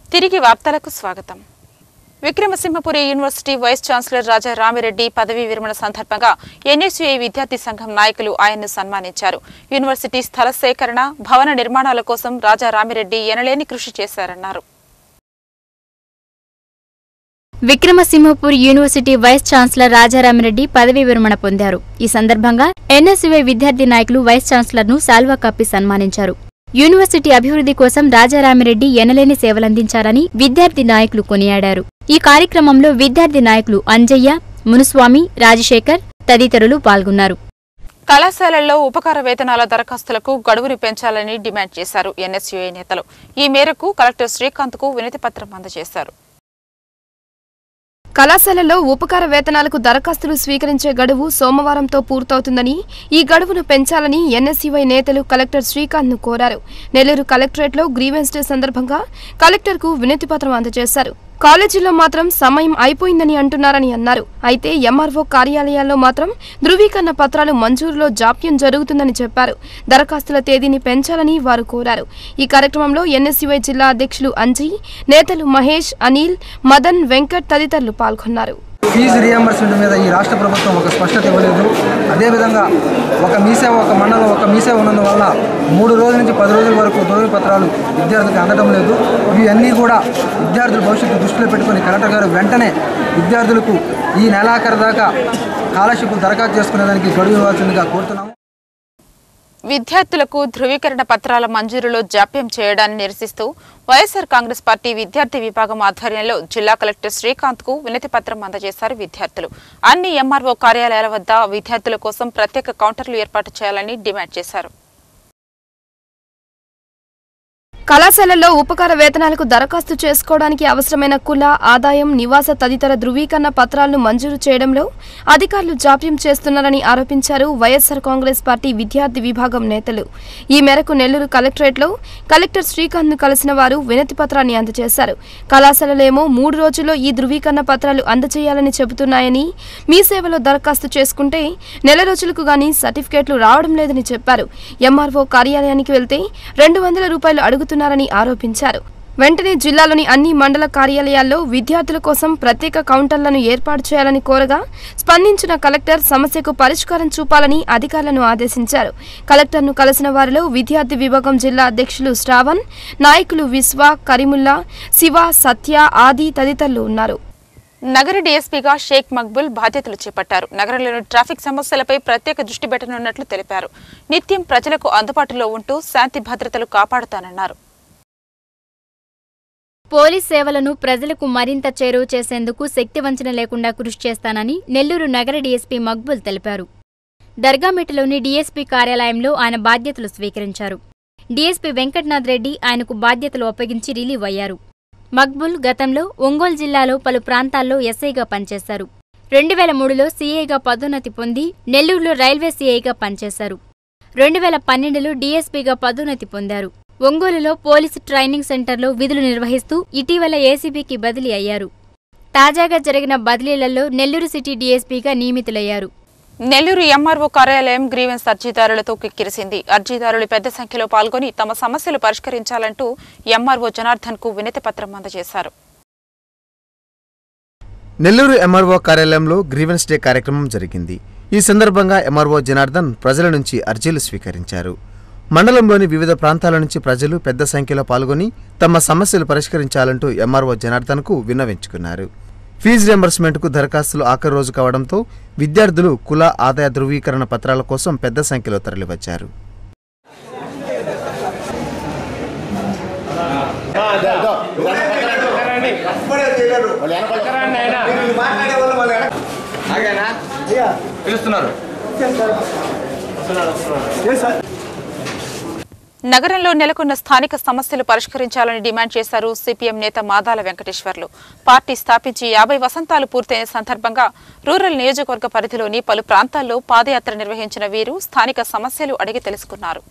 తిరిగి వార్తలకు స్వాగతం Vikrama Simhapuri university vice chancellor Raja Rami Reddy పదవీ విరమణ సందర్భంగా ఎన్ఎస్యుఐ విద్యార్థి సంఘం నాయకులు ఆయన్ను సన్మానించారు యూనివర్సిటీ స్థల సేకరణ భవన నిర్మాణాల కోసం రాజా రామిరెడ్డి ఎనలేని కృషి చేశారన్నారు Vikrama Simhapur university vice chancellor Raja Rami Reddy పదవీ విరమణ పొందారు ఈ సందర్భంగా ఎన్ఎస్యుఐ విద్యార్థి నాయకులు వైస్ ఛాన్సలర్ ను శాల్వా కప్పి సన్మానించారు యూనివర్సిటీ అభివృద్ధి కోసం రాజారామిరెడ్డి ఎనలేని సేవలందించారని విద్యార్థి నాయకులు కొనియాడారు ఈ కార్యక్రమంలో విద్యార్థి నాయకులు అంజయ్య మునుస్వామి రాజశేఖర్ తదితరులు పాల్గొన్నారు కళాశాలల్లో ఉపకార వేతనాల దరఖాస్తులకు గడువును పెంచాలని డిమాండ్ చేశారు ఎన్ఎస్యుఐ నేతలు ఈ మేరకు కలెక్టర్ శ్రీకాంత్ కు వినతి పత్రం అందజేశారు కళాశాలల్లో ఉపకార వేతనాలకు దరఖాస్తులు స్వీకరించే గడువు సోమవారంతో పూర్తవుతుందని ఈ గడువును పెంచాలని ఎన్ఎస్సీవై నేతలు కలెక్టర్ శ్రీకాంత్ ను కోరారు నెల్లూరు కలెక్టరేట్లో గ్రీవెన్స్ డే సందర్భంగా కలెక్టర్కు వినతి పత్రం అందజేశారు కాలేజీలో మాత్రం సమయం అయిపోయిందని అంటున్నారని అన్నారు అయితే ఎంఆర్ఓ కార్యాలయాల్లో మాత్రం ధృవీకరణ పత్రాలు మంజూరులో జాప్యం జరుగుతుందని చెప్పారు దరఖాస్తుల తేదీని పెంచాలని వారు కోరారు ఈ కార్యక్రమంలో ఎన్ఎస్యుఐ జిల్లా అధ్యక్షులు అంజీ నేతలు మహేష్ అనిల్ మదన్ వెంకట్ తదితరులు పాల్గొన్నారు ఫీజు రియంబర్స్మెంట్ మీద ఈ రాష్ట్ర ప్రభుత్వం ఒక స్పష్టత ఇవ్వలేదు అదేవిధంగా ఒక మీసేవ ఒక మండలం ఒక మీసేవ ఉన్నందువల్ల మూడు రోజుల నుంచి పది రోజుల వరకు ధృవీ పత్రాలు విద్యార్థులకు అందడం లేదు ఇవన్నీ కూడా విద్యార్థుల భవిష్యత్తు దృష్టిలో పెట్టుకుని కలెక్టర్ గారు వెంటనే విద్యార్థులకు ఈ నెలాఖరు దాకా స్కాలర్షిప్ దరఖాస్తు చేసుకునేదానికి గడువు ఇవ్వాల్సిందిగా కోరుతున్నాము విద్యార్థులకు ధృవీకరణ పత్రాల మంజూరులో జాప్యం చేయడాన్ని నిరసిస్తూ వైఎస్సార్ కాంగ్రెస్ పార్టీ విద్యార్థి విభాగం ఆధ్వర్యంలో జిల్లా కలెక్టర్ శ్రీకాంత్ కు వినతి పత్రం అందజేశారు విద్యార్థులు అన్ని ఎంఆర్ఓ కార్యాలయాల వద్ద విద్యార్థుల కోసం ప్రత్యేక కౌంటర్లు ఏర్పాటు చేయాలని డిమాండ్ చేశారు కళాశాలల్లో ఉపకార వేతనాలకు దరఖాస్తు చేసుకోవడానికి అవసరమైన కుల ఆదాయం నివాస తదితర ధృవీకరణ పత్రాలను మంజూరు చేయడంలో అధికారులు జాప్యం చేస్తున్నారని ఆరోపించారు వైఎస్సార్ కాంగ్రెస్ పార్టీ విద్యార్థి విభాగం నేతలు ఈ మేరకు నెల్లూరు కలెక్టరేట్లో కలెక్టర్ శ్రీకాంత్ ను కలిసిన వారు వినతి పత్రాన్ని అందజేశారు కళాశాలలేమో మూడు రోజుల్లో ఈ ధృవీకరణ పత్రాలు అందజేయాలని చెబుతున్నాయని మీ సేవలో దరఖాస్తు చేసుకుంటే నెల రోజులకు గానీ సర్టిఫికేట్లు రావడం లేదని చెప్పారు ఎంఆర్ఓ కార్యాలయానికి వెళ్తే రెండు వందల రూపాయలు అడుగుతున్నారని ఆరోపించారు వెంటనే జిల్లాలోని అన్ని మండల కార్యాలయాల్లో విద్యార్థుల కోసం ప్రత్యేక కౌంటర్లను ఏర్పాటు చేయాలని కోరగా స్పందించిన కలెక్టర్ సమస్యకు పరిష్కారం చూపాలని అధికారులను ఆదేశించారు కలెక్టర్ను కలిసిన వారిలో విద్యార్థి విభాగం జిల్లా అధ్యక్షులు శ్రావణ్ నాయకులు విశ్వ కరీముల్లా శివ సత్య ఆది తదితరులు ఉన్నారు నగర డీఎస్పీగా షేక్ మక్బుల్ బాధ్యతలు చేపట్టారు నగరంలోని ట్రాఫిక్ సమస్యలపై ప్రత్యేక దృష్టి పెట్టనున్నట్లు తెలిపారు నిత్యం ప్రజలకు అందుబాటులో ఉంటూ శాంతి భద్రతలు కాపాడుతానన్నారు పోలీస్ సేవలను ప్రజలకు మరింత చేరువ చేసేందుకు శక్తివంచన లేకుండా కృషి చేస్తానని నెల్లూరు నగర డీఎస్పీ మక్బుల్ తెలిపారు దర్గామిట్టలోని డీఎస్పీ కార్యాలయంలో ఆయన బాధ్యతలు స్వీకరించారు డీఎస్పీ వెంకటనాథ్ రెడ్డి ఆయనకు బాధ్యతలు అప్పగించి రిలీవ్ అయ్యారు మక్బుల్ గతంలో ఒంగోలు జిల్లాలో పలు ప్రాంతాల్లో ఎస్ఐగా పనిచేశారు రెండు వేల మూడులో సీఐగా పదోన్నతి పొంది నెల్లూరులో రైల్వే సీఐగా పనిచేశారు రెండు వేల పన్నెండులో డీఎస్పీగా పదోన్నతి పొందారు ఒంగోలులో పోలీసు ట్రైనింగ్ సెంటర్లో విధులు నిర్వహిస్తూ ఇటీవల ఏసీబీకి బదిలీ అయ్యారు తాజాగా జరిగిన బదిలీలలో నెల్లూరు సిటీ డీఎస్పీగా నియమితులయ్యారు నెల్లూరు ఎంఆర్ఓ కార్యాలయం గ్రీవెన్స్ అర్జీదారులతో కిక్కిరిసింది అర్జీదారులు పెద్ద సంఖ్యలో పాల్గొని తమ సమస్యలు పరిష్కరించాలంటూ ఎంఆర్ఓ జనార్దన్ కు వినతి పత్రం అందజేశారు నెల్లూరు ఎంఆర్ఓ కార్యాలయంలో గ్రీవెన్స్ డే కార్యక్రమం జరిగింది ఈ సందర్భంగా ఎంఆర్ఓ జనార్దన్ ప్రజల నుంచి అర్జీలు స్వీకరించారు మండలంలోని వివిధ ప్రాంతాల నుంచి ప్రజలు పెద్ద సంఖ్యలో పాల్గొని తమ సమస్యలు పరిష్కరించాలంటూ ఎంఆర్ఓ జనార్దన్కు విన్నవించుకున్నారు ఫీజు రియంబర్స్మెంట్కు దరఖాస్తులు ఆఖరి రోజు కావడంతో విద్యార్థులు కుల ఆదాయ ధృవీకరణ పత్రాల కోసం పెద్ద సంఖ్యలో తరలివచ్చారు నగరంలో నెలకొన్న స్థానిక సమస్యలు పరిష్కరించాలని డిమాండ్ చేశారు సిపిఎం నేత మాదాల వెంకటేశ్వర్లు పార్టీ స్థాపించి యాభై వసంతాలు పూర్తయిన సందర్భంగా రూరల్ నియోజకవర్గ పరిధిలోని పలు ప్రాంతాల్లో పాదయాత్ర నిర్వహించిన వీరు స్థానిక సమస్యలు అడిగి తెలుసుకున్నారు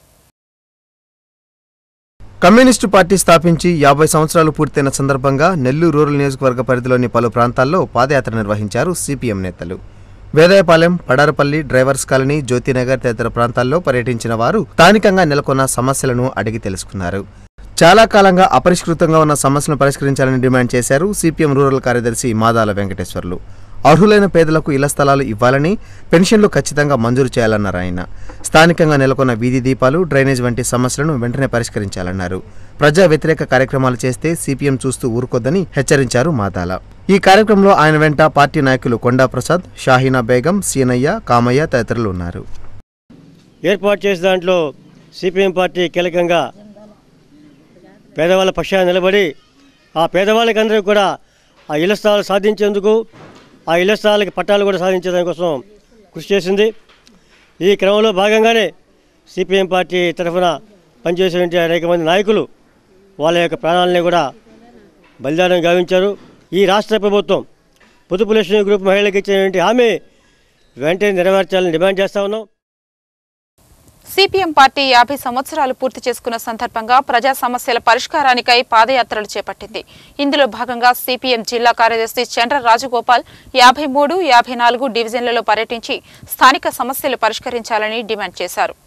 కమ్యూనిస్టు పార్టీ స్థాపించి యాభై సంవత్సరాలు పూర్తయిన సందర్భంగా నెల్లూరు రూరల్ నియోజకవర్గ పరిధిలోని పలు ప్రాంతాల్లో పాదయాత్ర నిర్వహించారు సిపిఎం నేతలు వేదాయపాలెం పడారపల్లి డ్రైవర్స్ కాలనీ జ్యోతినగర్ తదితర ప్రాంతాల్లో పర్యటించిన వారు స్థానికంగా నెలకొన్న సమస్యలను అడిగి తెలుసుకున్నారు చాలా కాలంగా అపరిష్కృతంగా ఉన్న సమస్యలను పరిష్కరించాలని డిమాండ్ చేశారు సిపిఎం రూరల్ కార్యదర్శి మాదాల వెంకటేశ్వర్లు అర్హులైన పేదలకు ఇళ్ల స్థలాలు ఇవ్వాలని పెన్షన్లు ఖచ్చితంగా మంజూరు చేయాలన్నారు ఆయన స్థానికంగా నెలకొన్న వీధి దీపాలు డ్రైనేజ్ వంటి సమస్యలను వెంటనే పరిష్కరించాలన్నారు ప్రజా వ్యతిరేక కార్యక్రమాలు చేస్తే సిపిఎం చూస్తూ ఊరుకోద్దని హెచ్చరించారు మాదాల ఈ కార్యక్రమంలో ఆయన వెంట పార్టీ నాయకులు కొండా ప్రసాద్ షాహీనా బేగం సీనయ్య కామయ్య తదితరులు ఉన్నారు ఏర్పాటు చేసిన దాంట్లో సిపిఎం పార్టీ కీలకంగా పేదవాళ్ళ పక్షాన నిలబడి ఆ పేదవాళ్ళకి అందరికీ కూడా ఆ ఇళ్ల స్థలాలు సాధించేందుకు ఆ ఇళ్ల స్థలాలకి పట్టాలు కూడా సాధించే దానికోసం కృషి చేసింది ఈ క్రమంలో భాగంగానే సిపిఎం పార్టీ తరఫున పనిచేసేటువంటి అనేక మంది నాయకులు వాళ్ళ యొక్క ప్రాణాలని కూడా బలిదానం గావించారు ఈ రాష్ట్ర ప్రభుత్వం పొదుపు లక్ష్మి గ్రూప్ మహిళలకు ఇచ్చినటువంటి హామీ వెంటనే నెరవేర్చాలని డిమాండ్ చేస్తా ఉన్నాం సిపిఎం పార్టీ యాభై సంవత్సరాలు పూర్తి చేసుకున్న సందర్భంగా ప్రజా సమస్యల పరిష్కారానికై పాదయాత్రలు చేపట్టింది ఇందులో భాగంగా సిపిఎం జిల్లా కార్యదర్శి చంద్ర రాజగోపాల్ యాభై మూడు యాభై నాలుగు డివిజన్లలో పర్యటించి స్థానిక సమస్యలు పరిష్కరించాలని డిమాండ్ చేశారు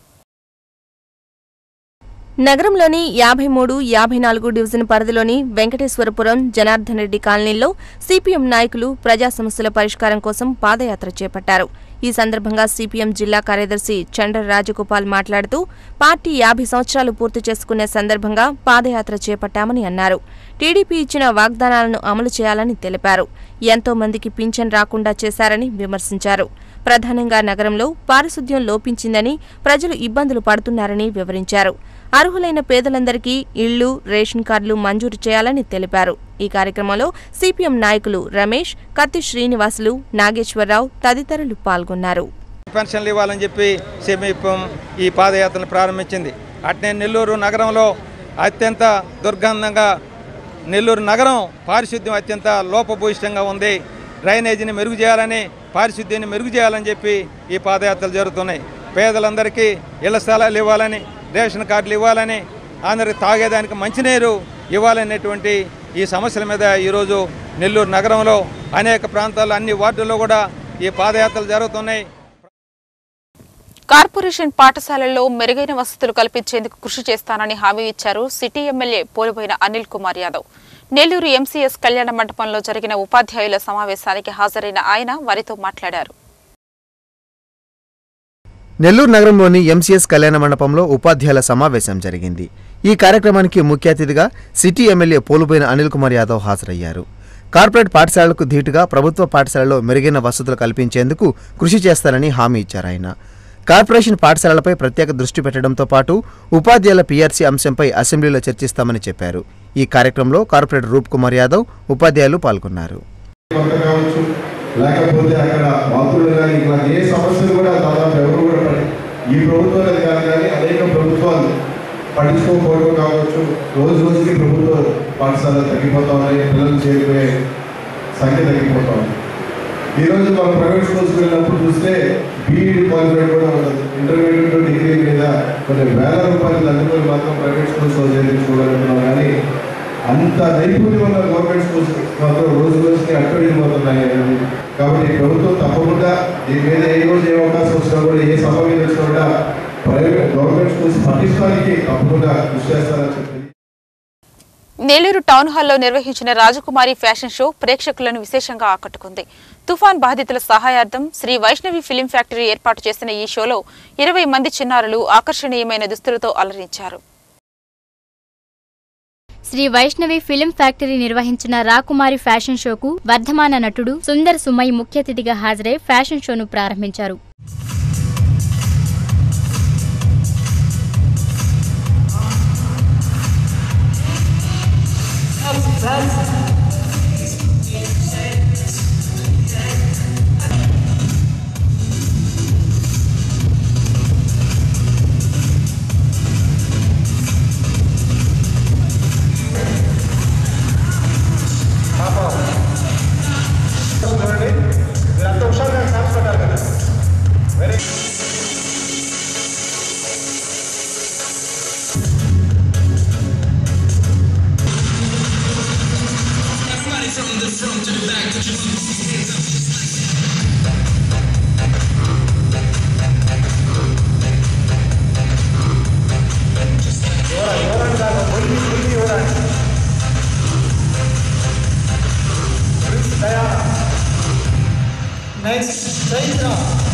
నగరంలోని యాభై మూడు యాభై నాలుగు డివిజన్ పరిధిలోని వెంకటేశ్వరపురం జనార్దన్ రెడ్డి కాలనీలో సిపిఎం నాయకులు ప్రజా సమస్యల పరిష్కారం కోసం పాదయాత్ర చేపట్టారు ఈ సందర్భంగా సిపిఎం జిల్లా కార్యదర్శి చండ్ర రాజగోపాల్ మాట్లాడుతూ పార్టీ యాభై సంవత్సరాలు పూర్తి చేసుకునే సందర్భంగా పాదయాత్ర చేపట్టామని అన్నారు టీడీపీ ఇచ్చిన వాగ్దానాలను అమలు చేయాలని తెలిపారు ఎంతో మందికి పింఛన్ రాకుండా చేశారని విమర్శించారు ప్రధానంగా నగరంలో పారిశుద్ధ్యం లోపించిందని ప్రజలు ఇబ్బందులు పడుతున్నారని వివరించారు అర్హులైన పేదలందరికీ ఇళ్లు రేషన్ కార్డులు మంజూరు చేయాలని తెలిపారు ఈ కార్యక్రమంలో సిపిఎం నాయకులు రమేష్ కత్తి శ్రీనివాసులు నాగేశ్వరరావు తదితరులు పాల్గొన్నారు పెన్షన్లు ఇవ్వాలని చెప్పి సిపిఎం ఈ పాదయాత్రను ప్రారంభించింది అట్నే నెల్లూరు నగరంలో అత్యంత దుర్గంధంగా నెల్లూరు నగరం పారిశుద్ధ్యం అత్యంత లోపభూయిష్టంగా ఉంది డ్రైనేజీని మెరుగు చేయాలని పారిశుద్ధ్యాన్ని మెరుగు చేయాలని చెప్పి ఈ పాదయాత్రలు జరుగుతున్నాయి పేదలందరికీ ఇళ్ల స్థలాలు ఇవ్వాలని రేషన్ కార్డులు ఇవ్వాలని అందరికి తాగేదానికి మంచినీరు ఇవ్వాలనేటువంటి ఈ సమస్యల మీద ఈరోజు నెల్లూరు నగరంలో అనేక ప్రాంతాల్లో అన్ని వార్డుల్లో కూడా ఈ పాదయాత్రలు జరుగుతున్నాయి కార్పొరేషన్ పాఠశాలల్లో మెరుగైన వసతులు కల్పించేందుకు కృషి చేస్తానని హామీ ఇచ్చారు city MLA Poluboina Anil Kumar Yadav Nellore MCS కళ్యాణ మండపంలో జరిగిన ఉపాధ్యాయుల సమావేశానికి హాజరైన ఆయన వారితో మాట్లాడారు నెల్లూరు నగరంలోని ఎంసీఎస్ కళ్యాణ మండపంలో ఉపాధ్యాయుల సమావేశం జరిగింది ఈ కార్యక్రమానికి ముఖ్య అతిథిగా సిటీ ఎమ్మెల్యే పోలుబోయిన అనిల్ కుమార్ యాదవ్ హాజరయ్యారు కార్పొరేట్ పాఠశాలలకు ధీటుగా ప్రభుత్వ పాఠశాలలో మెరుగైన వసతులు కల్పించేందుకు కృషి చేస్తారని హామీ ఇచ్చారు ఆయన కార్పొరేషన్ పాఠశాలలపై ప్రత్యేక దృష్టి పెట్టడంతో పాటు ఉపాధ్యాయుల పీఆర్సీ అంశంపై అసెంబ్లీలో చర్చిస్తామని చెప్పారు ఈ కార్యక్రమంలో కార్పొరేటర్ రూప్ కుమార్ యాదవ్ ఉపాధ్యాయులు పాల్గొన్నారు కొరత కావచ్చు లేకపోతే అక్కడ మంత్రులు కానీ ఇట్లా ఏ సమస్యలు కూడా దాదాపు ఎవరు కూడా పడి ఈ ప్రభుత్వాలు కాదు కానీ అనేక ప్రభుత్వాలు పట్టించుకోకపోవడం కావచ్చు రోజు రోజుకి ప్రభుత్వ పాఠశాలలు తగ్గిపోతా ఉన్నాయి పిల్లలు చేరిపోయే సంఖ్య తగ్గిపోతా ఉంది ఈరోజు మనం ప్రైవేట్ స్కూల్స్కి వెళ్ళినప్పుడు చూస్తే బీఈడి క్వాలిఫైడ్ కూడా ఉండదు ఇంటర్మీడియట్ డిగ్రీ మీద కొన్ని వేల రూపాయలు అందుకొని మాత్రం ప్రైవేట్ స్కూల్స్లో చేర్చుకోగలుగుతున్నాం కానీ అంత నైపుణ్యం ఉన్న గవర్నమెంట్ స్కూల్స్ మాత్రం రోజు రోజుకి అట్టడిపోతున్నాయి కాబట్టి ప్రభుత్వం తప్పకుండా దీని మీద ఏ రోజు ఏ అవకాశం వచ్చినా కూడా ఏ సభ మీద వచ్చినా కూడా ప్రైవేట్ గవర్నమెంట్ స్కూల్స్ పట్టించడానికి తప్పకుండా కృషి చేస్తారని చెప్పి నెల్లూరు టౌన్ హాల్లో నిర్వహించిన రాజకుమారి ఫ్యాషన్ షో ప్రేక్షకులను విశేషంగా ఆకట్టుకుంది తుఫాన్ బాధితుల సహాయార్థం శ్రీ వైష్ణవి ఫిలిం ఫ్యాక్టరీ ఏర్పాటు చేసిన ఈ షోలో ఇరవై మంది చిన్నారులు ఆకర్షణీయమైన దుస్తులతో అలరించారు శ్రీ వైష్ణవి ఫిలిం ఫ్యాక్టరీ నిర్వహించిన రాకుమారి ఫ్యాషన్ షోకు వర్ధమాన నటుడు సుందర్ సుమయ్ ముఖ్య అతిథిగా హాజరై ఫ్యాషన్ షోను ప్రారంభించారు ఎవరంటారు నెక్స్ట్ చైత్ర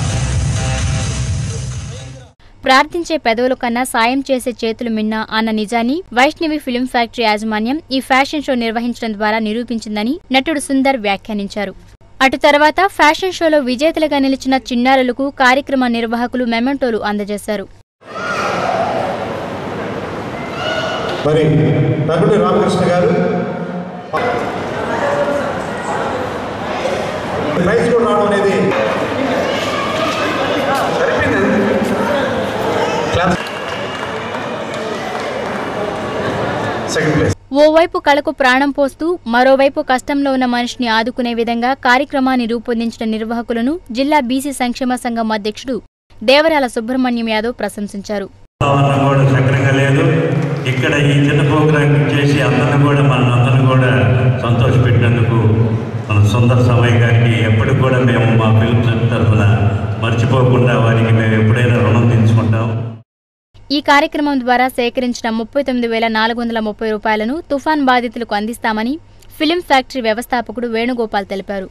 ప్రార్థించే పెదవుల కన్నా సాయం చేసే చేతులు మిన్న అన్న నిజాన్ని వైష్ణవి ఫిల్మ్ ఫ్యాక్టరీ యాజమాన్యం ఈ ఫ్యాషన్ షో నిర్వహించడం ద్వారా నిరూపించిందని నటుడు సుందర్ వ్యాఖ్యానించారు అటు తర్వాత ఫ్యాషన్ షోలో విజేతలుగా నిలిచిన చిన్నారులకు కార్యక్రమ నిర్వాహకులు మెమెంటోలు అందజేశారు మరి నటుడు రామకృష్ణ గారు ప్రైజ్ కూడా రావడం అనేది క్లాస్ సెకండ్ ప్లేస్ ఓవైపు కళకు ప్రాణం పోస్తూ మరోవైపు కష్టంలో ఉన్న మనిషిని ఆదుకునే విధంగా కార్యక్రమాన్ని రూపొందించిన నిర్వాహకులను జిల్లా బీసీ సంక్షేమ సంఘం అధ్యక్షుడు దేవరాల సుబ్రహ్మణ్యం యాదవ్ ప్రశంసించారు వాతావరణం కూడా సక్రంగా లేదు ఇక్కడ ఈ చిన్న ప్రోగ్రాం చేసి అందరిని కూడా మన అందరిని కూడా సంతోషపెట్టినందుకు మన సుందర సమయ గారికి ఎప్పటికి కూడా మేము మా ఫిల్మ్ తరఫున మర్చిపోకుండా వారికి మేము ఎప్పుడైనా రుణం తీర్చుకుంటాం ఈ కార్యక్రమం ద్వారా సేకరించిన ముప్పై తొమ్మిది వేల నాలుగు వందల ముప్పై రూపాయలను తుఫాన్ బాధితులకు అందిస్తామని ఫిలిం ఫ్యాక్టరీ వ్యవస్థాపకుడు వేణుగోపాల్ తెలిపారు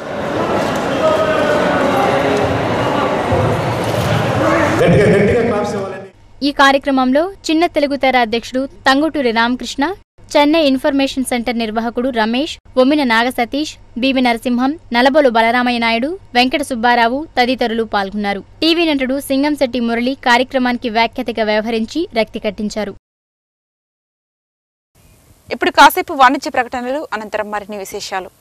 గట్టిగా గట్టిగా క్లాప్స్ ఇవ్వాలండి ఈ కార్యక్రమంలో చిన్న తెలుగు తెర అధ్యక్షుడు తంగుటూరి రామకృష్ణ చెన్నై ఇన్ఫర్మేషన్ సెంటర్ నిర్వాహకుడు రమేష్ ఒమ్మిన నాగ సతీష్ బివి నరసింహం నలబోలు బలరామయ్య నాయుడు వెంకట సుబ్బారావు తదితరులు పాల్గొన్నారు టీవీ నటుడు సింగంశెట్టి మురళి కార్యక్రమానికి వ్యాఖ్యాతగా వ్యవహరించి రక్తి కట్టించారు ఇప్పుడు కాసేపు వాణిజ్య ప్రకటనలు అనంతరం మరిన్ని విశేషాలు